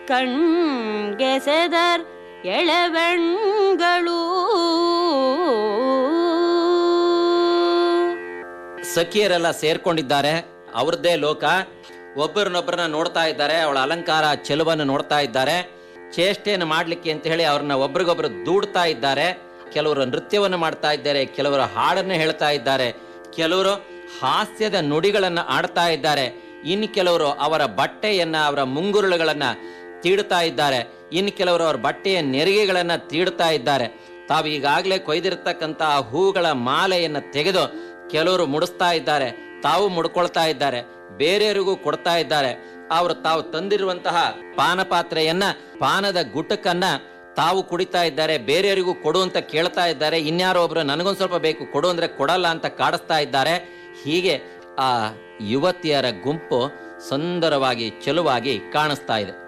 ಕಣ್ಗೆಸೆದರ್ ಎಳವೆಣ್ಗಳು ಸಖಿಯರೆಲ್ಲ ಸೇರ್ಕೊಂಡಿದ್ದಾರೆ ಅವ್ರದ್ದೇ ಲೋಕ ಒಬ್ಬರನ್ನೊಬ್ಬರನ್ನ ನೋಡ್ತಾ ಇದ್ದಾರೆ ಅವಳ ಅಲಂಕಾರ ಚೆಲುವನ್ನು ನೋಡ್ತಾ ಇದ್ದಾರೆ ಚೇಷ್ಟೆಯನ್ನು ಮಾಡ್ಲಿಕ್ಕೆ ಅಂತ ಹೇಳಿ ಅವ್ರನ್ನ ಒಬ್ರಿಗೊಬ್ರು ದೂಡ್ತಾ ಇದ್ದಾರೆ ಕೆಲವರು ನೃತ್ಯವನ್ನು ಮಾಡ್ತಾ ಇದ್ದಾರೆ ಕೆಲವರು ಹಾಡನ್ನು ಹೇಳ್ತಾ ಇದ್ದಾರೆ ಕೆಲವರು ಹಾಸ್ಯದ ನುಡಿಗಳನ್ನ ಆಡ್ತಾ ಇದ್ದಾರೆ ಇನ್ನು ಕೆಲವರು ಅವರ ಬಟ್ಟೆಯನ್ನ ಅವರ ಮುಂಗುರುಳುಗಳನ್ನ ತೀಡ್ತಾ ಇದ್ದಾರೆ ಇನ್ನು ಕೆಲವರು ಅವರ ಬಟ್ಟೆಯ ನೆರಿಗೆಗಳನ್ನ ತೀಡ್ತಾ ಇದ್ದಾರೆ ತಾವು ಈಗಾಗಲೇ ಕೊಯ್ದಿರತಕ್ಕಂತಹ ಹೂಗಳ ಮಾಲೆಯನ್ನ ತೆಗೆದು ಕೆಲವರು ಮುಡಿಸ್ತಾ ಇದ್ದಾರೆ ತಾವು ಮುಡ್ಕೊಳ್ತಾ ಇದ್ದಾರೆ ಬೇರೆಯವರಿಗೂ ಕೊಡ್ತಾ ಇದ್ದಾರೆ ಅವರು ತಾವು ತಂದಿರುವಂತಹ ಪಾನ ಪಾತ್ರೆಯನ್ನ ಪಾನದ ಗುಟಕನ್ನ ತಾವು ಕುಡಿತಾ ಇದ್ದಾರೆ ಬೇರೆಯವರಿಗೂ ಕೊಡು ಅಂತ ಕೇಳ್ತಾ ಇದ್ದಾರೆ ಇನ್ಯಾರೋ ಒಬ್ರು ನನಗೊಂದ್ ಸ್ವಲ್ಪ ಬೇಕು ಕೊಡು ಅಂದ್ರೆ ಕೊಡಲ್ಲ ಅಂತ ಕಾಡಿಸ್ತಾ ಇದ್ದಾರೆ ಹೀಗೆ ಆ ಯುವತಿಯರ ಗುಂಪು ಸುಂದರವಾಗಿ ಚೆಲುವಾಗಿ ಕಾಣಿಸ್ತಾ ಇದೆ